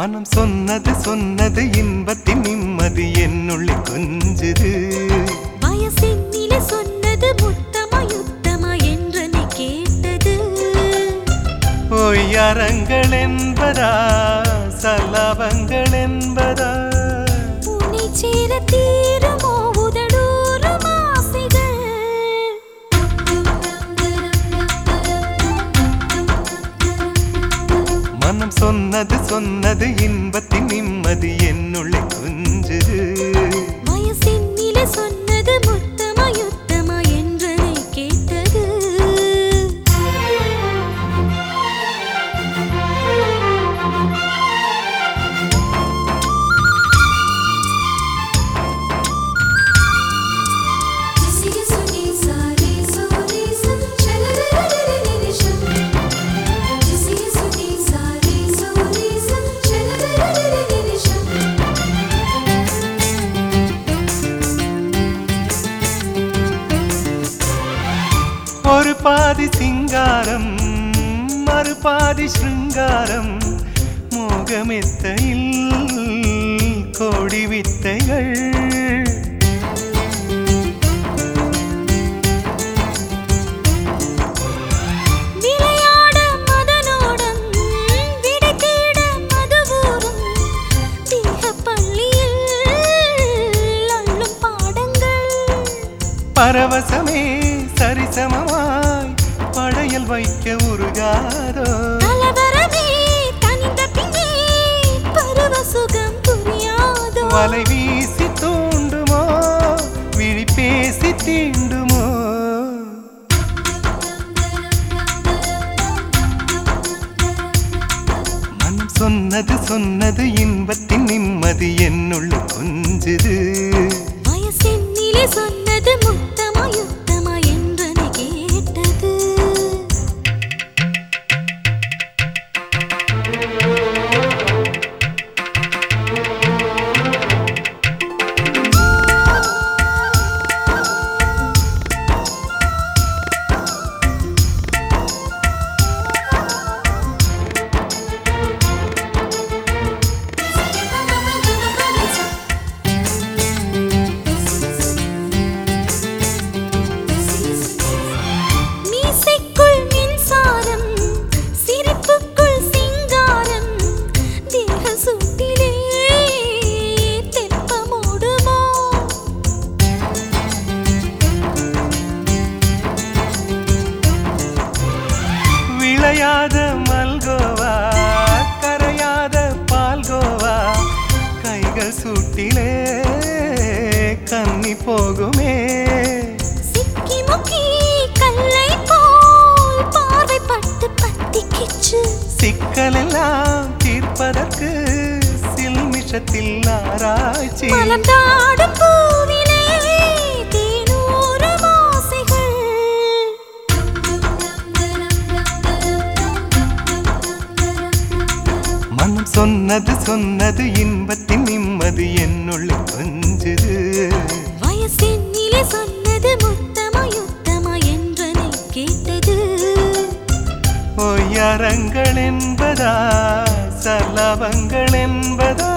மனம் சொன்னது சொன்னது இன்பத்தின் நிம்மதி என்னுள்ளே கொஞ்சுது வயசினிலே சொன்னது முத்தமா யுத்தமா என்று நீ கேட்டது பொய்யரங்கள் என்பதா சல்லாபங்கள் என்பதா உன்னை சேர தீருமோ உதடூரும் ஆசைகள் மனம் சொன்னது சொன்னது இன்பத்தின் நிம்மதி என்னுள்ளே கொஞ்சுது வயசினிலே சொன்னது முத்தமா யுத்தமா என்று நீ கேட்டது ஒரு பாதி சிங்காரம் மறுபாதி சிருங்காரம் மோகமெத்தையில் கோடி வித்தைகள் விளையாட மதனோடம் விடை தேட மதுவூரும் தேகப் பள்ளியில் அள்ளும் பாடங்கள் பரவசமே சரிசமமாய் படையல் வைக்க உருகாதோ கலவரமே தனிந்த பின்னே பருவ சுகம் புரியாதோ வலை வீசி தூண்டுமோ விழி பேசி தீண்டுமோ மனம் சொன்னது சொன்னது இன்பத்தின் நிம்மதி என்னுள்ள கொஞ்சுது வயசென்னிலே சொன்னது முத்தமா யுத்தமா என்று நீ கேட்டது மீசைக்குள் மின்சாரம் சிரிப்புக்குள் சிங்காரம் தேக சூட்டிலே தெப்பமோடுமோ விளையாத மல்கோவா கரையாத பால்கோவா கைகள் சூட்டிலே கன்னி போகுமே சிக்கி முக்கி கல்லை போல் பார்வை பட்டு பத்திக்கிச்சு சிக்கலெல்லாம் தீர்ப்பதற்கு சில்மிஷத்தில் ஆராய்ச்சி மலர்ந்தாடும் பூவிலே தேனூரும் ஆசைகள் மனம் சொன்னது சொன்னது இன்பத்தின் நிம்மதி என்னுள்ள கொஞ்சுது வயசென்னிலே சொன்னது முத்தமா யுத்தமா என்று நீ கேட்டது பொய்யரங்கள் என்பதா சலபங்கள் என்பதா